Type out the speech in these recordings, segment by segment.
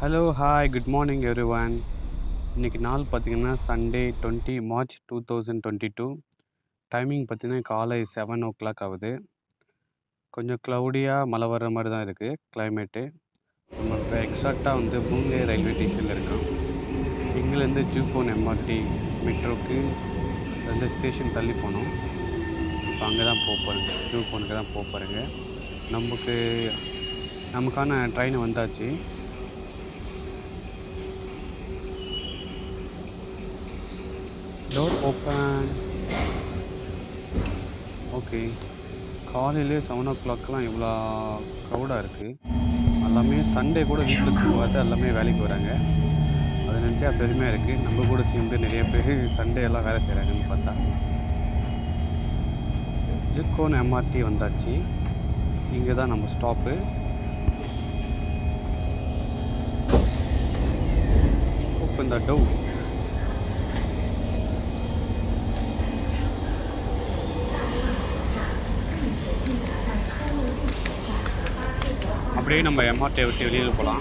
hello hi good morning everyone இன்றைக்கி நாள் பார்த்தீங்கன்னா Sunday twenty March two thousand twenty two timing பார்த்தீங்கன்னா காலை செவன் ஓ கிளாக் ஆகுது கொஞ்சம் க்ளவுடியாக மழை வர்ற மாதிரி தான் இருக்குது கிளைமேட்டு நம்ம இப்போ எக்ஸாக்டாக வந்து பூங்கே ரயில்வே ஸ்டேஷனில் இருக்கோம் இங்கேருந்து ஜூபோன் எம்ஆர்டி மெட்ரோக்கு ரெண்டு ஸ்டேஷன் தள்ளி போனோம் இப்போ அங்கே தான் போக போகிறேங்க ஜூபோனுக்கு தான் போக போகிறேங்க நமக்கு நமக்கான ட்ரெயின் வந்தாச்சு டோர் ஓப்பன் ஓகே காலையிலே செவன் ஓ கிளாக்லாம் இவ்வளோ க்ரௌடாக இருக்குது எல்லாமே சண்டே கூட வீட்டில் தூங்காத எல்லாமே வேலைக்கு வராங்க அதை நினச்சா பெருமையாக இருக்குது நம்ம கூட சேர்ந்து நிறைய பேர் சண்டே எல்லாம் வேலை செய்கிறாங்கன்னு பார்த்தா ஜிக்கோன் எம்ஆர்டி வந்தாச்சு இங்கே தான் நம்ம ஸ்டாப்பு ஓப்பன் த டோர் அப்படியே நம்ம எம்ஆர்டியை விட்டு வெளியில் போகலாம்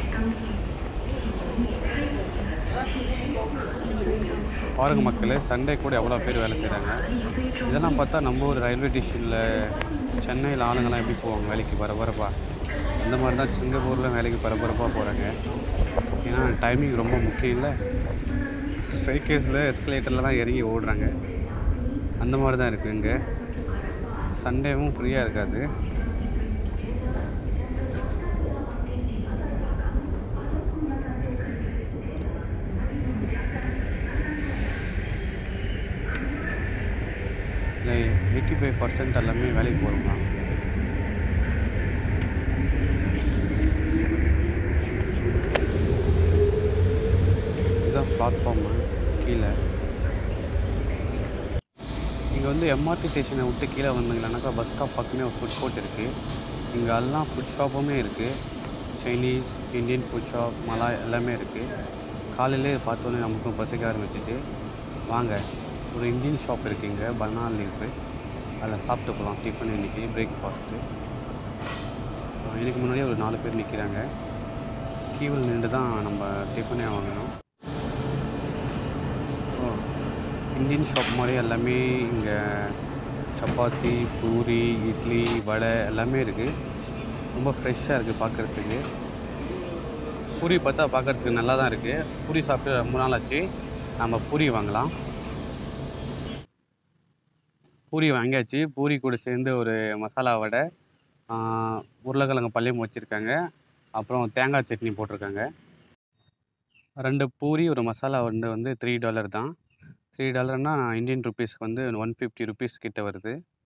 பாருங்க மக்களே சண்டே கூட எவ்வளோ பேர் வேலை செய்கிறாங்க இதெல்லாம் பார்த்தா நம்ம ஒரு ரயில்வே ஸ்டேஷனில் சென்னையில் ஆளுங்கெல்லாம் எப்படி போவாங்க வேலைக்கு பரபரப்பா அந்த மாதிரி தான் சிங்கப்பூரில் வேலைக்கு பரபரப்பாக போகிறாங்க ஏன்னா டைமிங் ரொம்ப முக்கியம் இல்லை ஸ்ட்ரைக்கேஸில் எஸ்கலேட்டரில் தான் இறங்கி ஓடுறாங்க அந்த மாதிரி தான் இருக்குது இங்கே சண்டேவும் ஃப்ரீயாக இருக்காது இல்லை எயிட்டி ஃபைவ் பர்சன்ட் எல்லாமே வேலைக்கு போகிறோம்னா இதுதான் பிளாட்ஃபார்மு கீழே இங்கே வந்து எம்ஆர்டி ஸ்டேஷனை விட்டு கீழே வந்தீங்கன்னாக்கா பஸ் ஸ்டாப் பக்கமே ஒரு ஃபுட் கோர்ட் இருக்குது இங்கே எல்லாம் ஃபுட் ஷாப்புமே இருக்குது Chinese Indian food shop Malay எல்லாமே இருக்குது காலையிலே பார்த்தோன்னே நமக்கும் பசிக்க ஆரம்பிச்சிச்சு வாங்க ஒரு இந்தியன் ஷாப் இருக்குது இங்கே பனானா லீஃபு அதில் சாப்பிட்டு போகலாம் டிஃபன் இன்றைக்கி பிரேக்ஃபாஸ்ட்டு இதுக்கு முன்னாடியே ஒரு நாலு பேர் நிற்கிறாங்க கீவில் நின்று தான் நம்ம டிஃபனே வாங்கணும் ஓ இந்தியன் ஷாப் மாதிரி எல்லாமே இங்கே சப்பாத்தி பூரி இட்லி வடை எல்லாமே இருக்குது ரொம்ப ஃப்ரெஷ்ஷாக இருக்குது பார்க்குறதுக்கு பூரி பார்த்தா பார்க்குறதுக்கு நல்லா தான் இருக்குது பூரி சாப்பிட்டு ரொம்ப நாள் ஆச்சு நம்ம பூரி வாங்கலாம் பூரி வாங்கியாச்சு பூரி கூட சேர்ந்து ஒரு மசாலா வடை உருளைக்கிழங்கு பள்ளியும் வச்சுருக்காங்க அப்புறம் தேங்காய் சட்னி போட்டிருக்காங்க ரெண்டு பூரி ஒரு மசாலா வந்து வந்து த்ரீ டாலர் தான் த்ரீ டாலர்னால் இந்தியன் ருபீஸ்க்கு வந்து ஒன் ஃபிஃப்டி ருபீஸ் கிட்ட வருது